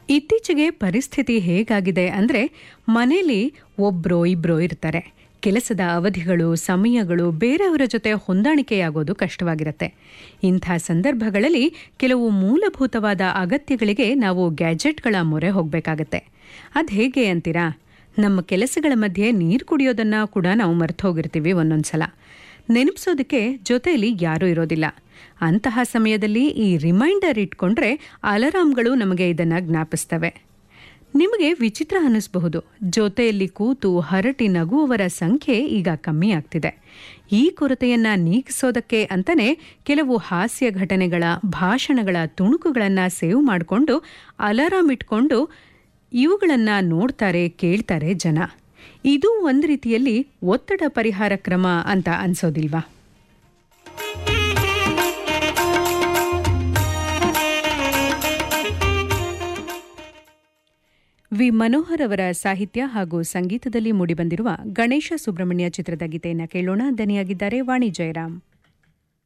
ಇತ್ತೀಚೆಗೆ ಪರಿಸ್ಥಿತಿ ಹೇಗಾಗಿದೆ ಅಂದರೆ ಮನೇಲಿ ಒಬ್ರೋ ಇಬ್ರೋ ಇರ್ತಾರೆ ಕೆಲಸದ ಅವಧಿಗಳು ಸಮಯಗಳು ಬೇರೆಯವರ ಜೊತೆ ಹೊಂದಾಣಿಕೆಯಾಗೋದು ಕಷ್ಟವಾಗಿರುತ್ತೆ ಇಂಥ ಸಂದರ್ಭಗಳಲ್ಲಿ ಕೆಲವು ಮೂಲಭೂತವಾದ ಅಗತ್ಯಗಳಿಗೆ ನಾವು ಗ್ಯಾಜೆಟ್ಗಳ ಮೊರೆ ಹೋಗಬೇಕಾಗತ್ತೆ ಅದು ಹೇಗೆ ಅಂತೀರಾ ನಮ್ಮ ಕೆಲಸಗಳ ಮಧ್ಯೆ ನೀರು ಕುಡಿಯೋದನ್ನ ಕೂಡ ನಾವು ಮರ್ತು ಹೋಗಿರ್ತೀವಿ ಒಂದೊಂದ್ಸಲ ನೆನಪಿಸೋದಕ್ಕೆ ಜೊತೆಯಲ್ಲಿ ಯಾರೂ ಇರೋದಿಲ್ಲ ಅಂತಹ ಸಮಯದಲ್ಲಿ ಈ ರಿಮೈಂಡರ್ ಇಟ್ಕೊಂಡ್ರೆ ಅಲಾರಾಮ್ಗಳು ನಮಗೆ ಇದನ್ನು ಜ್ಞಾಪಿಸ್ತವೆ ನಿಮಗೆ ವಿಚಿತ್ರ ಅನ್ನಿಸಬಹುದು ಜೊತೆಯಲ್ಲಿ ಕೂತು ಹರಟಿ ನಗುವವರ ಸಂಖ್ಯೆ ಈಗ ಕಮ್ಮಿ ಆಗ್ತಿದೆ ಈ ಕೊರತೆಯನ್ನ ನೀಗಿಸೋದಕ್ಕೆ ಅಂತಾನೆ ಕೆಲವು ಹಾಸ್ಯ ಘಟನೆಗಳ ಭಾಷಣಗಳ ತುಣುಕುಗಳನ್ನು ಸೇವ್ ಮಾಡಿಕೊಂಡು ಅಲಾರಾಮ್ ಇಟ್ಕೊಂಡು ಇವುಗಳನ್ನ ನೋಡ್ತಾರೆ ಕೇಳ್ತಾರೆ ಜನ ಇದು ಒಂದು ರೀತಿಯಲ್ಲಿ ಒತ್ತಡ ಪರಿಹಾರ ಕ್ರಮ ಅಂತ ಅನ್ಸೋದಿಲ್ವಾ ವಿ ಮನೋಹರ್ ಅವರ ಸಾಹಿತ್ಯ ಹಾಗೂ ಸಂಗೀತದಲ್ಲಿ ಮೂಡಿಬಂದಿರುವ ಗಣೇಶ ಸುಬ್ರಹ್ಮಣ್ಯ ಚಿತ್ರದ ಗೀತೆಯನ್ನು ಕೇಳೋಣ ದನಿಯಾಗಿದ್ದಾರೆ ವಾಣಿ ಜಯರಾಮ್